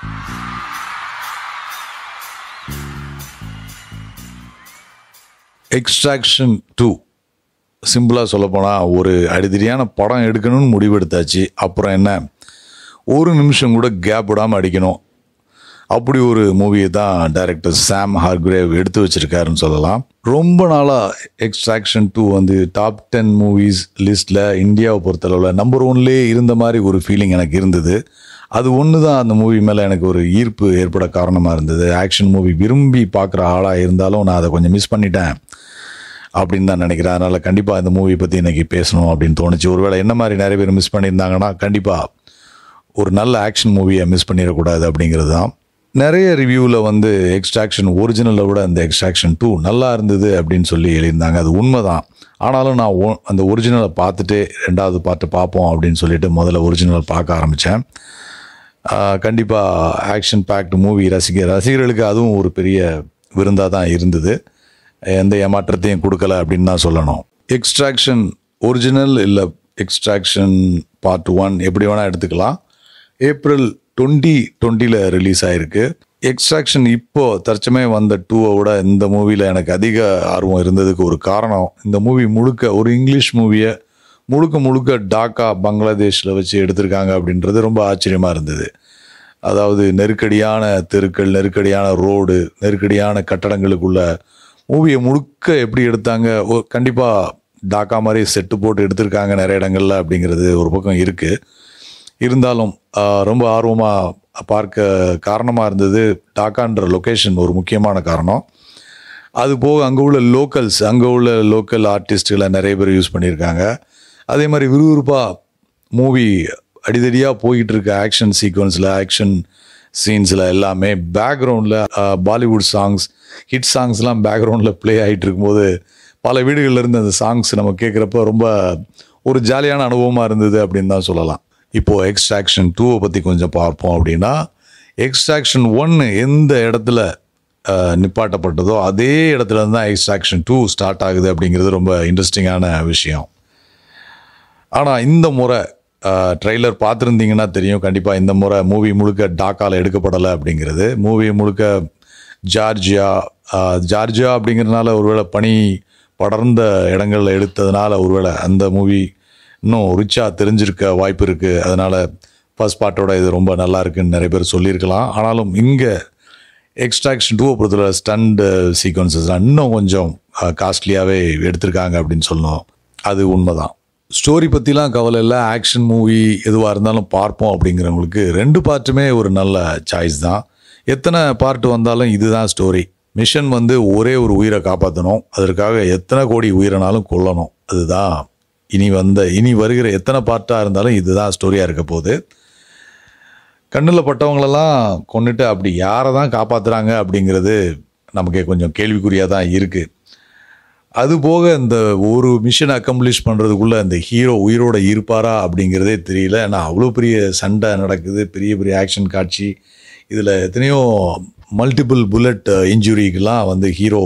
extraction two சிம்பிளாக சொல்லப்போனால் ஒரு அடிதடியான படம் எடுக்கணும்னு முடிவெடுத்தாச்சு அப்புறம் என்ன ஒரு நிமிஷம் கூட கேப் விடாமல் அடிக்கணும் அப்படி ஒரு மூவியை தான் டைரக்டர் சாம் ஹார்கிரேவ் எடுத்து வச்சிருக்காருன்னு சொல்லலாம் ரொம்ப நாளாக எக்ஸ்ட்ராக்ஷன் டூ வந்து டாப் டென் மூவிஸ் லிஸ்ட்டில் இந்தியாவை பொறுத்தளவில் நம்பர் ஒன்லேயே இருந்த மாதிரி ஒரு ஃபீலிங் எனக்கு இருந்தது அது ஒன்று தான் அந்த மூவி மேலே எனக்கு ஒரு ஈர்ப்பு ஏற்பட காரணமாக இருந்தது ஆக்ஷன் மூவி விரும்பி பார்க்குற ஆளாக இருந்தாலும் நான் அதை கொஞ்சம் மிஸ் பண்ணிட்டேன் அப்படின்னு தான் நினைக்கிறேன் அதனால் கண்டிப்பாக இந்த மூவி பற்றி இன்றைக்கி பேசணும் அப்படின்னு தோணுச்சு ஒருவேளை என்ன மாதிரி நிறைய பேர் மிஸ் பண்ணியிருந்தாங்கன்னா கண்டிப்பாக ஒரு நல்ல ஆக்ஷன் மூவியை மிஸ் பண்ணிடக்கூடாது அப்படிங்கிறது தான் நிறைய ரிவ்யூவில் வந்து எக்ஸ்ட்ராக்ஷன் ஒரிஜினலை விட அந்த எக்ஸ்ட்ராக்ஷன் டூ நல்லா இருந்தது அப்படின்னு சொல்லி எழுதியிருந்தாங்க அது உண்மை தான் ஆனாலும் நான் ஒ- அந்த ஒரிஜினலை பார்த்துட்டு ரெண்டாவது பார்ட்டு பார்ப்போம் அப்படின்னு சொல்லிட்டு முதல்ல ஒரிஜினல் பார்க்க ஆரம்பித்தேன் கண்டிப்பாக ஆக்ஷன் பேக்டு மூவி ரசிக ரசிகர்களுக்கு அதுவும் ஒரு பெரிய விருந்தாக தான் இருந்தது எந்த ஏமாற்றத்தையும் கொடுக்கல அப்படின்னு தான் சொல்லணும் எக்ஸ்ட்ராக்ஷன் ஒரிஜினல் இல்லை எக்ஸ்ட்ராக்ஷன் பார்ட் ஒன் எப்படி வேணால் எடுத்துக்கலாம் ஏப்ரல் டுவெண்ட்டி டுவெண்ட்டியில் ரிலீஸ் ஆயிருக்கு எக்ஸ்ட்ராக்ஷன் இப்போ தற்சமயம் வந்த டூவை விட இந்த மூவியில் எனக்கு அதிக ஆர்வம் இருந்ததுக்கு ஒரு காரணம் இந்த மூவி முழுக்க ஒரு இங்கிலீஷ் மூவியை முழுக்க முழுக்க டாக்கா பங்களாதேஷில் வச்சு எடுத்திருக்காங்க அப்படின்றது ரொம்ப ஆச்சரியமாக இருந்தது அதாவது நெருக்கடியான தெருக்கள் நெருக்கடியான ரோடு நெருக்கடியான கட்டடங்களுக்குள்ள மூவியை முழுக்க எப்படி எடுத்தாங்க ஓ கண்டிப்பாக டாக்கா மாதிரி செட்டு போட்டு எடுத்திருக்காங்க நிறைய இடங்கள்ல அப்படிங்கிறது ஒரு பக்கம் இருக்குது இருந்தாலும் ஆஹ், ரொம்ப ஆர்வமாக பார்க்க காரணமாக இருந்தது டாக்கான்ற லொக்கேஷன் ஒரு முக்கியமான காரணம் அது போக அங்கே உள்ள லோக்கல்ஸ் அங்கே உள்ள லோக்கல் ஆர்டிஸ்ட்டுகளை நிறைய பேர் யூஸ் பண்ணியிருக்காங்க அதே மாதிரி விறுவிறுப்பாக மூவி அடிதடியாக போயிட்டு இருக்க ஆக்ஷன் சீக்வன்ஸில் ஆக்ஷன் சீன்ஸில் எல்லாமே பேக்ரவுண்டில் பாலிவுட் சாங்ஸ் ஹிட் சாங்ஸ்லாம் பேக்ரவுண்டில் ப்ளே ஆகிட்டு இருக்கும்போது பல வீடுகள்ல இருந்து அந்த சாங்ஸ் நம்ம கேட்குறப்ப ரொம்ப ஒரு ஜாலியான அனுபவமாக இருந்தது அப்படின்னு தான் சொல்லலாம் இப்போது எக்ஸ்ட்ராக்ஷன் டூவை பற்றி கொஞ்சம் பார்ப்போம் அப்படின்னா எக்ஸ்ட்ராக்ஷன் ஒன்று எந்த இடத்துல அஹ், நிப்பாட்டப்பட்டதோ அதே இடத்துல இருந்து தான் எக்ஸ்ட்ராக்ஷன் டூ ஸ்டார்ட் ஆகுது அப்படிங்கிறது ரொம்ப இன்ட்ரெஸ்டிங்கான விஷயம் ஆனால் இந்த முறை ட்ரெய்லர் பார்த்துருந்தீங்கன்னா தெரியும் கண்டிப்பாக இந்த முறை மூவி முழுக்க டாக்காவில் எடுக்கப்படலை அப்படிங்கிறது மூவி முழுக்க ஜார்ஜியா அஹ், ஜார்ஜியா அப்படிங்கிறதுனால ஒருவேளை பனி படர்ந்த இடங்களில் எடுத்ததுனால ஒருவேளை அந்த மூவி இன்னும் ரிச்சாக தெரிஞ்சிருக்க வாய்ப்பு இருக்குது அதனால் ஃபர்ஸ்ட் பார்ட்டோட இது ரொம்ப நல்லா இருக்குன்னு நிறைய பேர் சொல்லியிருக்கலாம் ஆனாலும் இங்கே எக்ஸ்ட்ராக்ஷன் டூவை பொறுத்தவரை ஸ்டண்ட் சீக்வன்சஸ்லாம் இன்னும் கொஞ்சம் காஸ்ட்லியாகவே எடுத்திருக்காங்க அப்படின்னு சொல்லணும் அது உண்மைதான் ஸ்டோரி பற்றிலாம் கவலை இல்லை ஆக்ஷன் மூவி எதுவாக இருந்தாலும் பார்ப்போம் அப்படிங்கிறவங்களுக்கு ரெண்டு பார்ட்டுமே ஒரு நல்ல சாய்ஸ் தான் எத்தனை பார்ட் வந்தாலும் இதுதான் ஸ்டோரி மிஷன் வந்து ஒரே ஒரு உயிரை காப்பாற்றணும் அதற்காக எத்தனை கோடி உயிரினாலும் கொல்லணும் அதுதான் இனி வந்த இனி வருகிற எத்தனை பார்ட்டாக இருந்தாலும் இதுதான் ஸ்டோரியாக இருக்க போகுது கண்ணில் பட்டவங்களெல்லாம் கொண்டுட்டு அப்படி யாரை தான் காப்பாற்றுறாங்க அப்படிங்கிறது நமக்கு கொஞ்சம் கேள்விக்குறியாக தான் இருக்குது அது போக இந்த ஒரு மிஷன் அக்கம்ப்ளிஷ் பண்ணுறதுக்குள்ளே இந்த ஹீரோ உயிரோட இருப்பாரா அப்படிங்கிறதே தெரியல ஏன்னா அவ்வளோ பெரிய சண்டை நடக்குது பெரிய பெரிய ஆக்ஷன் காட்சி இதில் எத்தனையோ மல்டிபிள் புல்லட் இன்ஜுரிக்கெலாம் வந்து ஹீரோ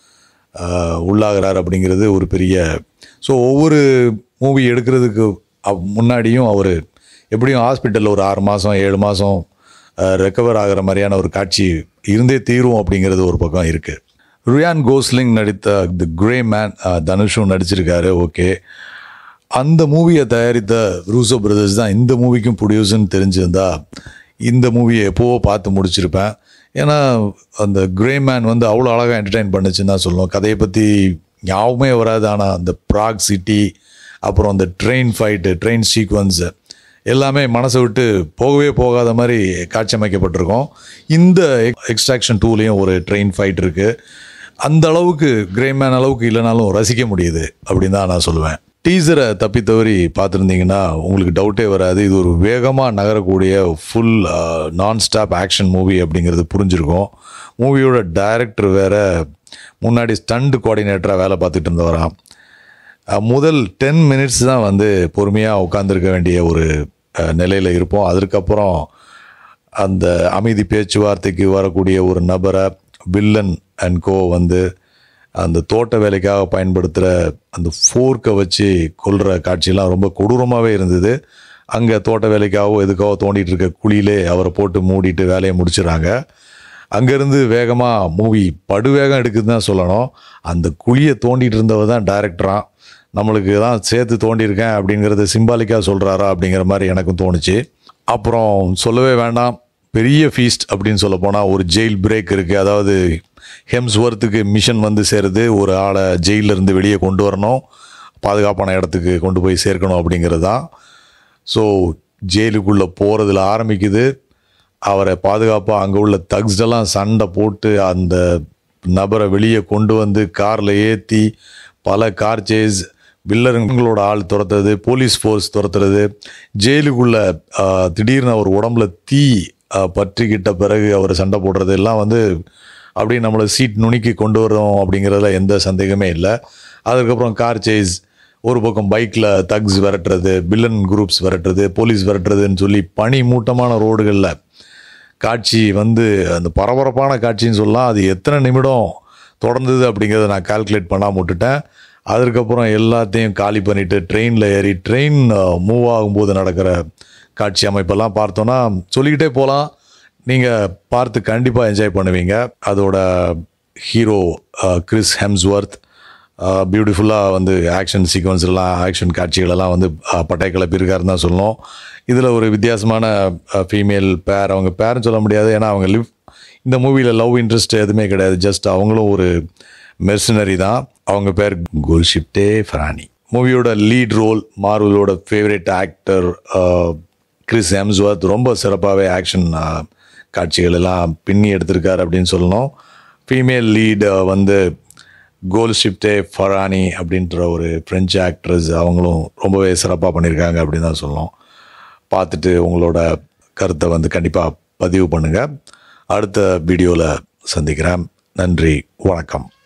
உள்ளாகிறார் அப்படிங்கிறது ஒரு பெரிய ஸோ ஒவ்வொரு மூவி எடுக்கிறதுக்கு அவ்- முன்னாடியும் அவர் எப்படியும் ஹாஸ்பிட்டலில் ஒரு ஆறு மாதம் ஏழு மாதம் ரெக்கவர் ஆகிற மாதிரியான ஒரு காட்சி இருந்தே தீரும் அப்படிங்கிறது ஒரு பக்கம் இருக்குது ரியான் கோஸ்லிங் நடித்த தி கிரே மேன் தனுஷும் நடிச்சிருக்காரு ஓகே அந்த மூவியை தயாரித்த ரூசோ பிரதர்ஸ் தான் இந்த மூவிக்கும் ப்ரொடியூசர்னு தெரிஞ்சிருந்தா இந்த மூவியை எப்போவோ பார்த்து முடிச்சிருப்பேன் ஏன்னா அந்த கிரே மேன் வந்து அவ்வளோ அழகாக என்டர்டைன் பண்ணுச்சுன்னு தான் சொல்லணும் கதையை பற்றி ஞாபகமே வராது ஆனால் அந்த ப்ராக் சிட்டி அப்புறம் அந்த ட்ரெயின் ஃபைட்டு ட்ரெயின் சீக்வன்ஸு எல்லாமே மனசை விட்டு போகவே போகாத மாதிரி காட்சி அமைக்கப்பட்டிருக்கும் இந்த எக்ஸ்ட்ராக்ஷன் டூலேயும் ஒரு ட்ரெயின் ஃபைட் இருக்குது அந்த அளவுக்கு கிரேமேன் அளவுக்கு இல்லைனாலும் ரசிக்க முடியுது அப்படின்னு தான் நான் சொல்லுவேன் டீசரை தப்பி தவறி பார்த்துருந்தீங்கன்னா உங்களுக்கு டவுட்டே வராது இது ஒரு வேகமாக நகரக்கூடிய ஃபுல் நான் ஸ்டாப் ஆக்ஷன் மூவி அப்படிங்கிறது புரிஞ்சிருக்கும் மூவியோட டைரக்டர் வேற முன்னாடி ஸ்டண்ட் கோஆர்டினேட்டராக வேலை பார்த்துட்டு இருந்தவராம் அஹ், முதல் டென் மினிட்ஸ் தான் வந்து பொறுமையாக உட்காந்துருக்க வேண்டிய ஒரு நிலையில் இருப்போம் அதற்கப்புறம் அந்த அமைதி பேச்சுவார்த்தைக்கு வரக்கூடிய ஒரு நபரை வில்லன் அண்ட் கோ வந்து அந்த தோட்ட வேலைக்காக பயன்படுத்துகிற அந்த ஃபோர்க்கை வச்சு கொல்ற காட்சியெல்லாம் ரொம்ப கொடூரமாகவே இருந்தது அங்கே தோட்ட வேலைக்காவோ எதுக்காவோ தோண்டிட்டு இருக்க குழியிலே அவரை போட்டு மூடிட்டு வேலையை முடிச்சிடுறாங்க அங்கேருந்து வேகமாக மூவி படுவேகம் எடுக்குதுன்னு தான் சொல்லணும் அந்த குழியை தோண்டிட்டு இருந்தவர் தான் டைரக்டராக நம்மளுக்கு தான் சேர்த்து தோண்டியிருக்கேன் அப்படிங்கிறத சிம்பாலிக்காக சொல்கிறாரா அப்படிங்கிற மாதிரி எனக்கும் தோணுச்சு அப்புறம் சொல்லவே வேண்டாம் பெரிய ஃபீஸ்ட் அப்படின்னு சொல்ல போனால் ஒரு ஜெயில் பிரேக் இருக்குது அதாவது ஹெம்ஸ்வர்த்துக்கு மிஷன் வந்து சேருது ஒரு ஆளை ஜெயில்ல இருந்து வெளியே கொண்டு வரணும் பாதுகாப்பான இடத்துக்கு கொண்டு போய் சேர்க்கணும் அப்படிங்கிறது தான் ஸோ ஜெயிலுக்குள்ளே போகிறதுல ஆரம்பிக்குது அவரை பாதுகாப்பாக அங்கே உள்ள தக்ஸ்டெல்லாம் சண்டை போட்டு அந்த நபரை வெளியே கொண்டு வந்து காரில் ஏற்றி பல கார் சேஸ் வில்லருங்களோட ஆள் துரத்துறது போலீஸ் ஃபோர்ஸ் துரத்துறது ஜெயிலுக்குள்ள ஆஹ், திடீர்னு அவர் உடம்புல தீ ஆஹ், பற்றிக்கிட்ட பிறகு அவர் சண்டை போடுறது எல்லாம் வந்து அப்படியே நம்மளை சீட் நுணுக்கி கொண்டு வரோம் அப்படிங்கிறதுல எந்த சந்தேகமே இல்லை அதுக்கப்புறம் கார் சேஸ் ஒரு பக்கம் பைக்கில் தக்ஸ் விரட்டுறது பில்லன் குரூப்ஸ் விரட்டுறது போலீஸ் விரட்டுறதுன்னு சொல்லி பனி மூட்டமான ரோடுகளில் காட்சி வந்து அந்த பரபரப்பான காட்சின்னு சொல்லலாம் அது எத்தனை நிமிடம் தொடர்ந்தது அப்படிங்கிறத நான் கால்குலேட் பண்ணாம விட்டுட்டேன் அதுக்கப்புறம் எல்லாத்தையும் காலி பண்ணிட்டு ட்ரெயினில் ஏறி ட்ரெயின் மூவ் ஆகும்போது நடக்கிற காட்சி அமைப்பெல்லாம் பார்த்தோன்னா சொல்லிக்கிட்டே போகலாம் நீங்கள் பார்த்து கண்டிப்பாக என்ஜாய் பண்ணுவீங்க அதோட ஹீரோ கிறிஸ் ஹெம்ஸ்வர்த் பியூட்டிஃபுல்லாக வந்து ஆக்ஷன் சீக்வன்ஸ்லாம் ஆக்ஷன் காட்சிகளெல்லாம் வந்து அஹ், பட்டை கிளப்பியிருக்காருன்னு தான் சொல்லணும் இதில் ஒரு வித்தியாசமான ஃபீமேல் பேர் அவங்க பேர்னு சொல்ல முடியாது ஏன்னா அவங்க லிவ் இந்த மூவியில் லவ் இன்ட்ரெஸ்ட் எதுவுமே கிடையாது ஜஸ்ட் அவங்களும் ஒரு மெர்சனரி தான் அவங்க பேர் குல்ஷிப்டே ஃபரானி மூவியோட லீட் ரோல் மார்வலோட ஃபேவரட் ஆக்டர் கிறிஸ் ஹெம்ஸ்வர்த் ரொம்ப சிறப்பாகவே ஆக்ஷன் காட்சிகள் எல்லாம் பின்னி எடுத்திருக்காரு அப்படின்னு சொல்லணும் ஃபீமேல் லீட் வந்து கோல் ஷிப்டே ஃபரானி அப்படின்ற ஒரு ஃப்ரெஞ்சு ஆக்ட்ரஸ் அவங்களும் ரொம்பவே சிறப்பாக பண்ணியிருக்காங்க அப்படின்னு தான் சொல்லணும் பார்த்துட்டு உங்களோட கருத்தை வந்து கண்டிப்பாக பதிவு பண்ணுங்கள் அடுத்த வீடியோவில் சந்திக்கிறேன் நன்றி வணக்கம்